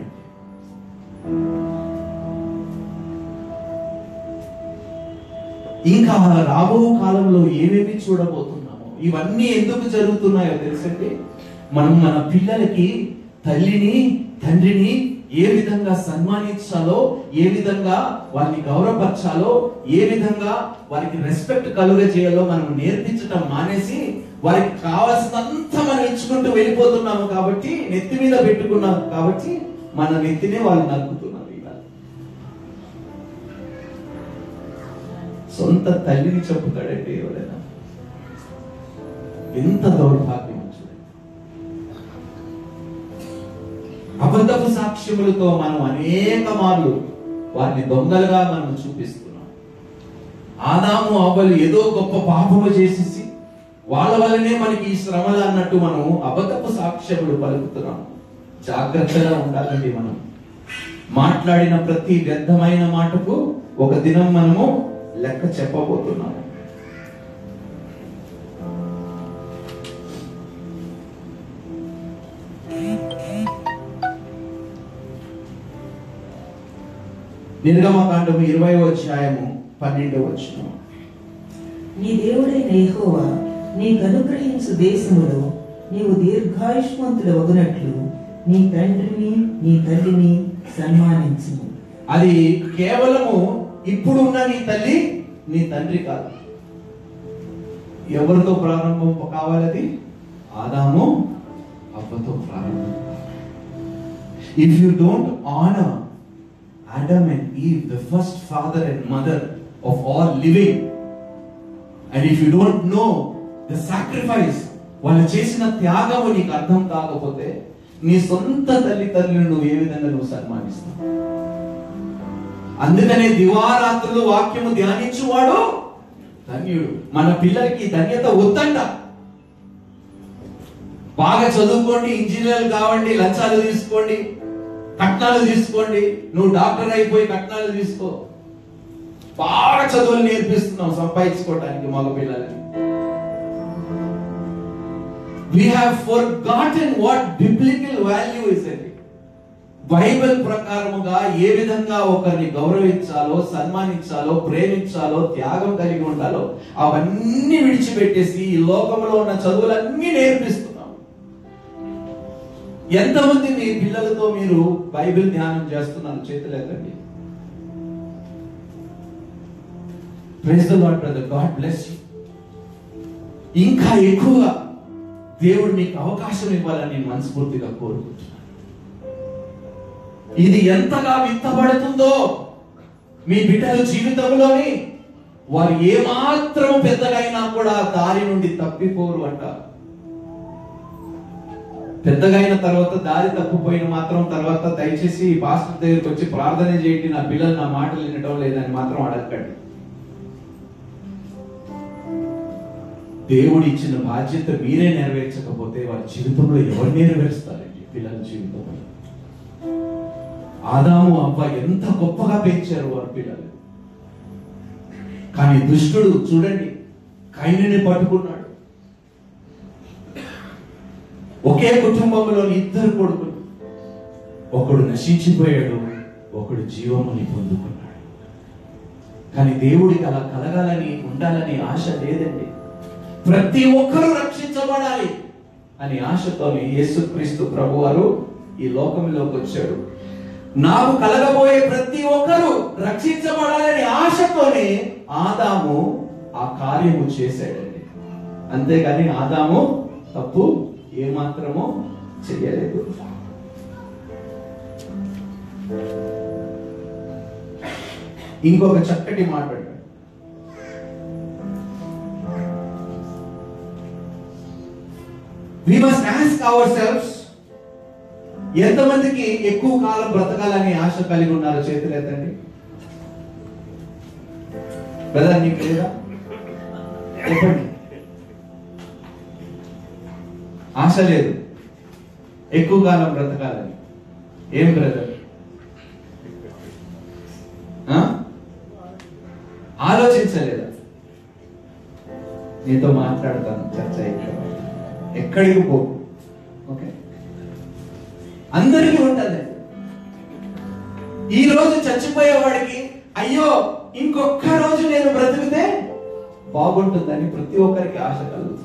ఇంకా రాబో కాలంలో ఏమేమి చూడబోతున్నామో ఇవన్నీ ఎందుకు జరుగుతున్నాయో తెలుసండి మనం మన పిల్లలకి తల్లిని తండ్రిని ఏ విధంగా సన్మానించాలో ఏ విధంగా వారిని గౌరవపరచాలో ఏ విధంగా వారికి రెస్పెక్ట్ కలుగ చేయాలో మనం నేర్పించటం మానేసి వారికి కావాల్సినంత మనం ఇచ్చుకుంటూ వెళ్ళిపోతున్నాము కాబట్టి నెత్తి మీద పెట్టుకున్నాము కాబట్టి మన నెత్తినే వాళ్ళు నరుకుతున్నారు ఇవాళ సొంత తల్లిని చెప్పుతాడండి ఎవరైనా ఎంత దౌర్భాగ్యం చూడండి అబద్ధపు సాక్ష్యములతో మనం అనేక మార్లు వారిని దొంగలుగా మనం చూపిస్తున్నాం ఆదాము అవ్వలు ఏదో గొప్ప పాపము చేసేసి వాళ్ళ వల్లనే మనకి ఈ శ్రమలు అన్నట్టు మనం అబద్ధపు సాక్ష్యములు పలుకుతున్నాం జాగ్రత్తగా ఉండాలండి మనం మాట్లాడిన ప్రతి వ్యర్థమైన మాటకు ఒక దినం మనము లెక్క చెప్పబోతున్నాము నిర్గమకాండము ఇరవై అధ్యాయము పన్నెండవ వచనం నీ దేవుడైన యెహోవా నీకు అనుగ్రహించు దేశములో నీవు దీర్ఘాయుష్మంతులు వగునట్లు నీ తండ్రిని నీ తల్లిని సన్మానించు అది కేవలము ఇప్పుడు ఉన్న నీ తల్లి నీ తండ్రి కాదు ఎవరితో ప్రారంభం కావాలది ఆదాము అవ్వతో ప్రారంభం if you don't honour Adam and Eve the first father and mother of all living and if you don't know the sacrifice వాళ్ళు చేసిన త్యాగము నీకు అర్థం కాకపోతే నీ సొంత తల్లిదండ్రులను నువ్వు ఏ విధంగా నువ్వు సన్మానిస్తావు అందుకనే దివారాత్రులు వాక్యము ధ్యానించువాడు ధన్యుడు మన పిల్లలకి ధన్యత వద్దంట బాగా చదువుకోండి ఇంజనీర్లు కావండి లంచాలు తీసుకోండి కట్నాలు తీసుకోండి నువ్వు డాక్టర్ అయిపోయి కట్నాలు తీసుకో బాగా చదువులు నేర్పిస్తున్నావు సంపాదించుకోవటానికి మగ పిల్లలని we have forgotten what biblical value is అండి బైబిల్ ప్రకారముగా ఏ విధంగా ఒకరిని గౌరవించాలో సన్మానించాలో ప్రేమించాలో త్యాగం కలిగి ఉండాలో అవన్నీ విడిచిపెట్టేసి ఈ లోకంలో ఉన్న చదువులన్నీ నేర్పిస్తున్నాం ఎంతమంది మీ పిల్లలతో మీరు బైబిల్ ధ్యానం చేస్తున్నారు చేతులెత్తండి praise the Lord brother God bless you ఇంకా ఎక్కువగా దేవుడు నీకు అవకాశం ఇవ్వాలని నేను మనస్ఫూర్తిగా కోరుకుంటున్నాను ఇది ఎంతగా విత్తబడుతుందో మీ బిడ్డల జీవితంలోని వారు ఏమాత్రం పెద్దగైనా కూడా దారి నుండి తప్పిపోరు అంట పెద్దగైన తర్వాత దారి తప్పిపోయిన మాత్రం తర్వాత దయచేసి ఈ పాస్టర్ దగ్గరికి వచ్చి ప్రార్థన చేయండి నా పిల్లలు నా మాటలు వినడం లేదని మాత్రం అడగండి దేవుడు ఇచ్చిన బాధ్యత మీరే నెరవేర్చకపోతే వారి జీవితంలో ఎవరు నెరవేరుస్తారండి పిల్లల జీవితంలో ఆదాము అవ్వ ఎంత గొప్పగా పెంచారు వారి పిల్లలు కానీ దుష్టుడు చూడండి కైనుని పట్టుకున్నాడు ఒకే కుటుంబంలోని ఇద్దరు కొడుకులు ఒకడు నశించిపోయాడు ఒకడు జీవముని పొందుకున్నాడు కానీ దేవుడికి అలా కలగాలని ఉండాలని ఆశ లేదండి ప్రతి ఒక్కరూ రక్షించబడాలి అని ఆశతోని యేసుక్రీస్తు ప్రభు వారు ఈ లోకంలోకి వచ్చాడు నాకు కలగబోయే ప్రతి ఒక్కరూ రక్షించబడాలని ఆశతోనే ఆదాము ఆ కార్యము చేశాడండి అంతేగాని ఆదాము తప్పు ఏమాత్రము చేయలేదు ఇంకొక చక్కటి మాట అండి. we must ask ourselves ఎంతమందికి ఎక్కువ కాలం బ్రతకాలని ఆశ కలిగి ఉన్నారో చేతులు ఎత్తండి బ్రదర్ నీకు లేదా చెప్పండి ఆశ లేదు ఎక్కువ కాలం బ్రతకాలని ఏం బ్రదర్ ఆ? ఆలోచించలేదా నీతో మాట్లాడతాను చర్చ అయిపోయింది ఎక్కడికి పో ఓకే అందరికీ ఉంటుంది ఈ రోజు చచ్చిపోయేవాడికి అయ్యో ఇంకొక రోజు నేను బ్రతికితే బాగుంటుందని ప్రతి ఒక్కరికి ఆశ కలుగుతుంది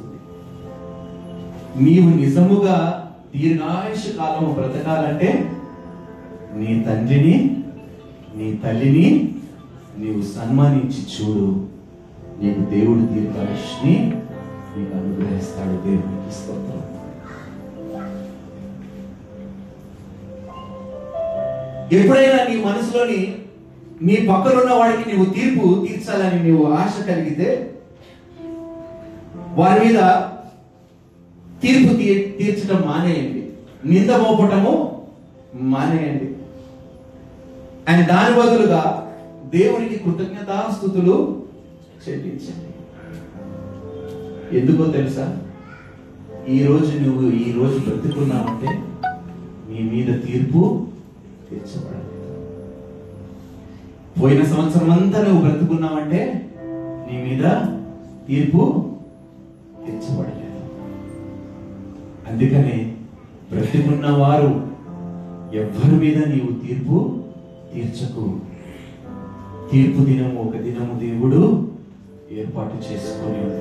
నీవు నిజముగా దీర్ఘాయుష కాలము బ్రతకాలంటే నీ తండ్రిని నీ తల్లిని నీవు సన్మానించి చూడు నీకు దేవుడు దీర్ఘాయుష్ని నీకు అనుగ్రహిస్తాడు దేవునికి స్తోత్రం ఎప్పుడైనా నీ మనసులోని నీ పక్కనున్న వాడికి నీవు తీర్పు తీర్చాలని నీవు ఆశ కలిగితే వారి మీద తీర్పు తీ- తీర్చడం మానేయండి నింద మోపటము మానేయండి అండ్ దాని బదులుగా దేవునికి కృతజ్ఞతాస్థుతులు చెల్లించండి ఎందుకో తెలుసా ఈ రోజు నువ్వు ఈ రోజు బ్రతుకున్నావంటే నీ మీద తీర్పు తీర్చబడలేదు పోయిన సంవత్సరం అంతా నువ్వు బ్రతుకున్నావంటే నీ మీద తీర్పు తీర్చబడలేదు అందుకనే బ్రతికున్న వారు ఎవ్వరి మీద నీవు తీర్పు తీర్చకు తీర్పు దినము ఒక దినము దేవుడు ఏర్పాటు చేసుకొని ఉన్నాడు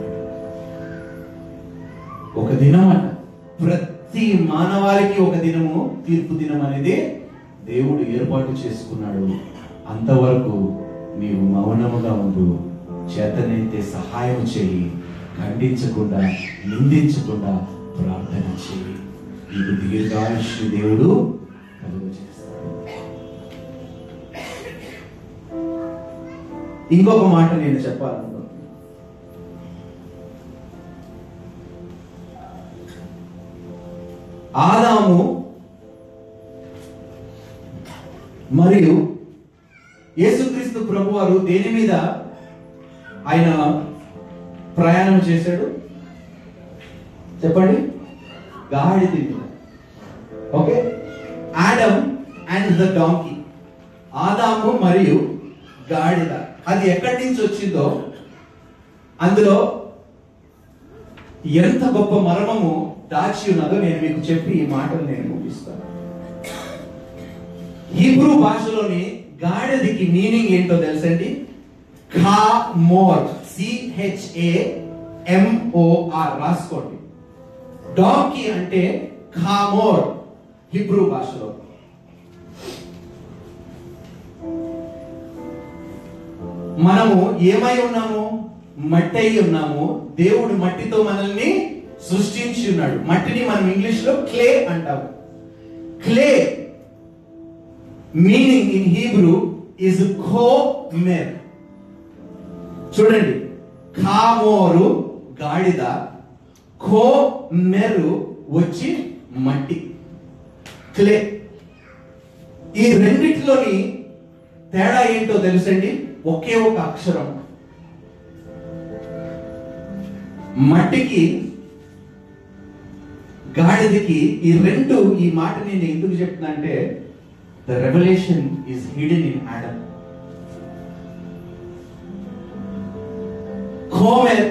ఒక దినం అట ప్రతి మానవాళికి ఒక దినము తీర్పు దినం అనేది దేవుడు ఏర్పాటు చేసుకున్నాడు అంతవరకు నీవు మౌనముగా ఉండు చేతనైతే సహాయం చేయి ఖండించకుండా నిందించకుండా ప్రార్థన చేయి నీకు దీర్ఘాయుష్ని దేవుడు కలుగజేస్తాడు ఇంకొక మాట నేను చెప్పాలనుకుంటున్నాను ఆదాము మరియు యేసుక్రీస్తు ప్రభువారు దేని మీద ఆయన ప్రయాణం చేశాడు చెప్పండి గాడిద మీద okay Adam and the donkey ఆదాము మరియు గాడిద అది ఎక్కడి నుంచి వచ్చిందో అందులో ఎంత గొప్ప మర్మము దాచి ఉన్నదో నేను మీకు చెప్పి ఈ మాటలు నేను ముగిస్తాను హీబ్రూ భాషలోని గాడిదకి మీనింగ్ ఏంటో తెలుసండి ఖా మోర్ సిహెచ్ఏ ఎంఓఆర్ రాసుకోండి డాంకీ అంటే ఖామోర్ హిబ్రూ భాషలో మనము ఏమై ఉన్నాము మట్టి అయి ఉన్నాము దేవుడు మట్టితో మనల్ని సృష్టించి ఉన్నాడు మట్టిని మనం ఇంగ్లీష్ లో క్లే అంటాము clay meaning in Hebrew is ఖోమెర్ చూడండి ఖామోరు గాడిద ఖోమెరు వచ్చి మట్టి క్లే ఈ రెండిటిలోని తేడా ఏంటో తెలుసండి ఒకే ఒక అక్షరం మట్టికి గాడిదకి ఈ రెండు ఈ మాట నేను ఎందుకు చెప్తున్నా అంటే the revelation is hidden in Adam ఖోమెర్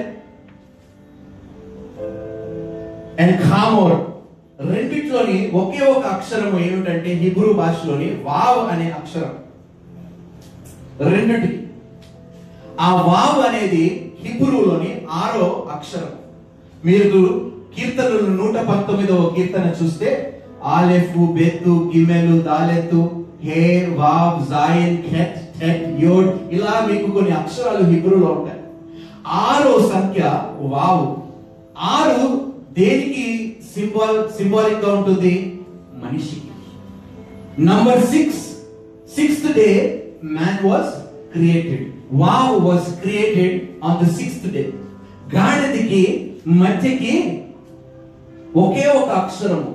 అండ్ ఖామోర్ రెండిట్లోని ఒకే ఒక అక్షరం ఏమిటంటే హిబ్రూ భాషలోని వావ్ అనే అక్షరం రెండిటికి ఆ వావ్ అనేది హిబ్రూలోని ఆరో అక్షరం మీరు కీర్తనలు నూట పంతొమ్మిదవ కీర్తన చూస్తే ఆలెఫ్ బెత్తు గిమెలు దాలెత్తు హే వావ్ జాయిన్ ఖెట్ ఠెట్ యోడ్ ఇలా మీకు కొన్ని అక్షరాలు హిబ్రూలో ఉంటాయి ఆరో సంఖ్య వావ్ ఆరు దేనికి సింబాల్ సింబాలిక్ గా ఉంటుంది మనిషికి number six sixth day man was created వావ్ was created on the sixth day గాడిదకి మధ్యకి ఒకే ఒక అక్షరము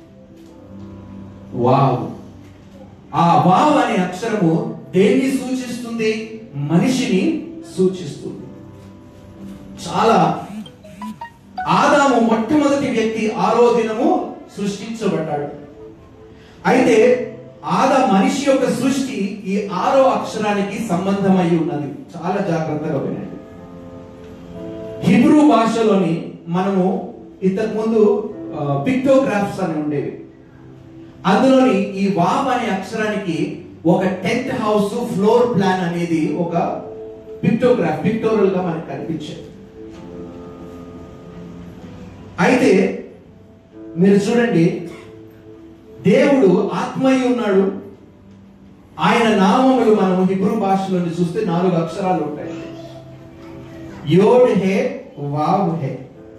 వావ్ ఆ వావ్ అనే అక్షరము దేన్ని సూచిస్తుంది మనిషిని సూచిస్తుంది చాలా ఆదాము మొట్టమొదటి వ్యక్తి ఆరో దినము సృష్టించబడ్డాడు అయితే ఆదా మనిషి యొక్క సృష్టి ఈ ఆరో అక్షరానికి సంబంధమై ఉన్నది చాలా జాగ్రత్తగా వినండి హిబ్రూ భాషలోని మనము ఇంతకు ముందు పిక్టోగ్రాఫ్స్ అని ఉండేవి అందులోని ఈ వావ్ అనే అక్షరానికి ఒక టెంట్ హౌస్ ఫ్లోర్ ప్లాన్ అనేది ఒక పిక్టోగ్రాఫ్ పిక్టోరల్ గా మనకు కనిపించేది అయితే మీరు చూడండి దేవుడు ఆత్మయ్య ఉన్నాడు ఆయన నామములు మనము హిబ్రూ భాషలోని చూస్తే నాలుగు అక్షరాలు ఉంటాయి యోడ్ హే వావ్ హే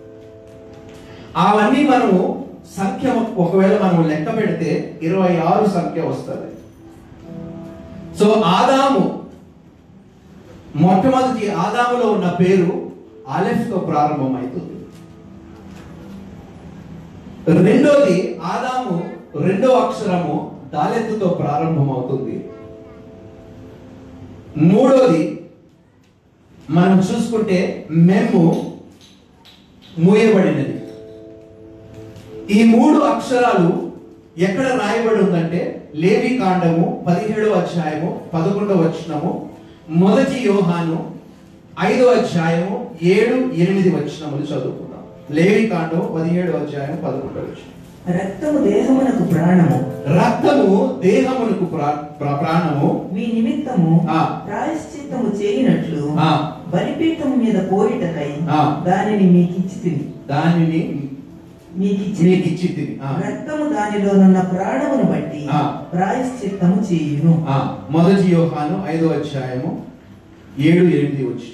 అవన్నీ మనము సంఖ్య ఒకవేళ మనం లెక్క పెడితే ఇరవై ఆరు సంఖ్య వస్తుంది సో ఆదాము మొట్టమొదటి ఆదాములో ఉన్న పేరు అలెఫ్ తో ప్రారంభమవుతుంది రెండోది ఆదాము రెండో అక్షరము దాలెత్తుతో ప్రారంభమవుతుంది మూడోది మనం చూసుకుంటే మెమ్ము మూయబడినది ఈ మూడు అక్షరాలు ఎక్కడ రాయబడి ఉందంటే లేవి కాండము పదిహేడో అధ్యాయము పదకొండవ వచనము మొదటి యోహాను ఐదో అధ్యాయము ఏడు ఎనిమిది వచనములు చదువుకుందాం లేవి కాండము పదిహేడో అధ్యాయం పదకొండవ వచనం రక్తము దేహమునకు ప్రాణము రక్తము దేహమునకు ప్రా- ప్రా- ప్రాణము మీ నిమిత్తము ఆ. ప్రాయశ్చిత్తము చేయనట్లు ఆ. బలిపీఠము మీద పోయిటకై ఆ. దానిని మీకు ఇచ్చి దానిని మీకు ఇచ్చి మీకు ఇచ్చి తిని. ఆ. రక్తము దానిలోనున్న ప్రాణమును బట్టి ఆ. ప్రాయశ్చిత్తము చేయును ఆ, మొదటి యోహాను ఐదో అధ్యాయము ఏడు ఎనిమిది వచ్చిన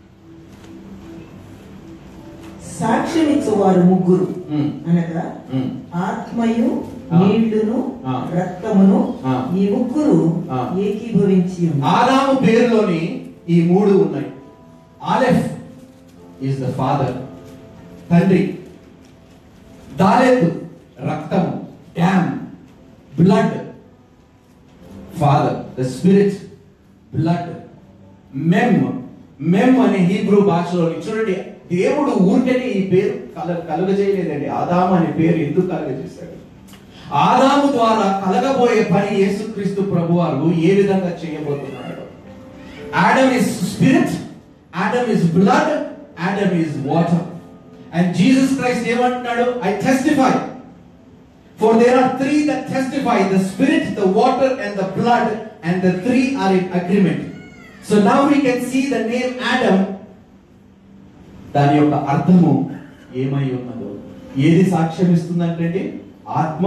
సాక్ష్యమిచ్చు వారు ముగ్గురు అనగా ఆత్మయు ఆ. నీళ్లును ఆ. రక్తమును ఆ. ఈ ముగ్గురు ఆ. ఏకీభవించి ఉన్నారు. ఆదాము పేరులోని ఈ మూడు ఉన్నాయి ఆలెఫ్ ఈజ్ ద ఫాదర్ తండ్రి దాలెత్ రక్తము డ్యామ్ blood father the spirit blood మెమ్ మెమ్ అనే హీబ్రూ భాషలోని చూడండి దేవుడు ఊరికనే ఈ పేరు కల కలుగజేయలేదండి ఆదాము అనే పేరు ఎందుకు కలుగజేశాడు ఆదాము ద్వారా కలగబోయే పని యేసుక్రీస్తు ప్రభువారు ఏ విధంగా చేయబోతున్నాడు Adam is spirit Adam is blood Adam is water and Jesus Christ ఏమంటున్నాడు I testify For there are three that testify the spirit, the water, and the blood, and the three are in agreement. So now we can see the name Adam. దాని యొక్క అర్థము ఏమై ఉన్నదో ఏది సాక్ష్యం ఇస్తుందంటే ఆత్మ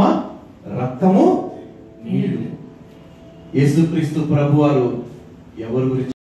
రక్తము నీళ్లు యేసుక్రీస్తు ప్రభువారు ఎవరి గురించి